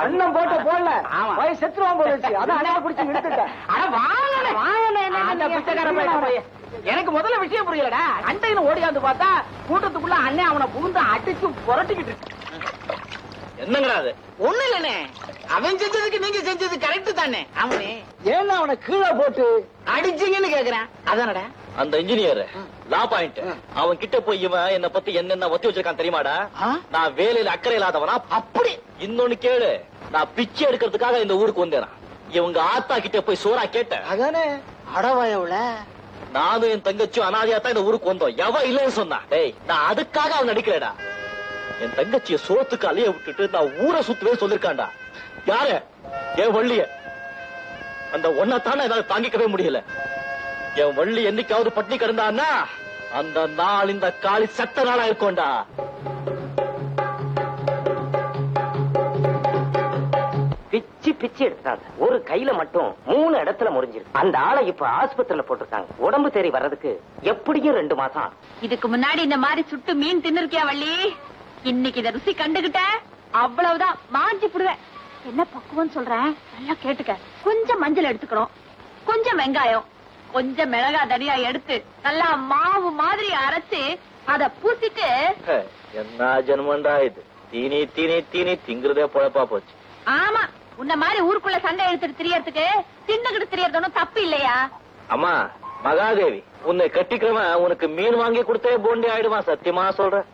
அண்ணன் போட்டு போடல ஆமா. போய் செத்துருவான் போயிடுச்சு அதான் அண்ணன் பிடிச்சி எடுத்துட்டேன் அட வாங்கண்ணே. வாங்கண்ணே, என்ன அந்த நீங்க பிச்சைக்கார பையன் போய். எனக்கு முதல்ல விஷயம் புரியலடா அண்டையில ஓடியாந்து பார்த்தா கூட்டத்துக்குள்ள அண்ணன் அவனை புகுந்து அடிச்சு புரட்டிக்கிட்டு இருக்கு. என்னங்கடா அது ஒண்ணு இல்லண்ணே அவன் செஞ்சதுக்கு நீங்க செஞ்சது கரெக்ட் தானே அவனே ஏன்னா அவனை கீழே போட்டு அடிச்சீங்கன்னு கேக்குறான் அதானடா அந்த இன்ஜினியர் லா பாயிண்ட் அவன் கிட்ட போய் இவன் என்ன பத்தி என்னென்ன ஒத்தி வச்சிருக்கான் தெரியுமாடா ஆ? நான் வேலையில அக்கறை இல்லாதவனா அப்படி இன்னொன்னு கேளு நான் பிச்சை எடுக்கிறதுக்காக இந்த ஊருக்கு வந்தேனா இவங்க ஆத்தா கிட்ட போய் சோறா கேட்டேன் அதானே அடவயவுல நானும் என் தங்கச்சியும் அனாதையா தான் இந்த ஊருக்கு வந்தோம் எவன் இல்லைன்னு சொன்னான் டேய் நான் அதுக்காக அவன் நடிக்கலடா என் தங்கச்சிய சோத்துக்கு அலைய விட்டுட்டு நான் ஊரை சுத்துவே சொல்லிருக்கான்டா யாரு என் வள்ளிய அந்த ஒன்னத்தானே என்னால தாங்கிக்கவே முடியல என் வள்ளி என்னைக்காவது பட்டினி கிடந்தான்னா அந்த நாள் இந்த காளி சட்ட நாளா இருக்கும்டா பிச்சு பிச்சு எடுத்தாங்க ஒரு கையில மட்டும் மூணு இடத்துல முறிஞ்சிருக்கு அந்த ஆளை இப்ப ஆஸ்பத்திரியில போட்டிருக்காங்க உடம்பு தேறி வர்றதுக்கு எப்படியும் ரெண்டு மாசம் ஆகும். இதுக்கு முன்னாடி இந்த மாதிரி சுட்டு மீன் தின்னுருக்கியா வள்ளி இன்னைக்கு இத ருசி கண்டுகிட்ட அவ்வளவுதான் மாஞ்சி புடுவேன் என்ன பக்குவம் சொல்றேன் நல்லா கேட்டுக்க கொஞ்சம் மஞ்சள் எடுத்துக்கணும் கொஞ்சம் வெங்காயம் கொஞ்சம் மிளகா தனியா எடுத்து நல்லா மாவு மாதிரி அரைச்சு அத பூசிட்டு ஹே, என்ன ஜென்மண்டா இது தீனி தீனி தீனி திங்கிறதே பொழப்பா போச்சு ஆமா உன்ன மாதிரி ஊருக்குள்ள சண்டை எடுத்துட்டு திரியறதுக்கு தின்னுகிட்டு திரியறது ஒண்ணும் தப்பு இல்லையா அம்மா மகாதேவி உன்னை கட்டிக்கிறவன் உனக்கு மீன் வாங்கி கொடுத்தே போண்டி ஆயிடுவான் சத்தியமா சொல்றேன்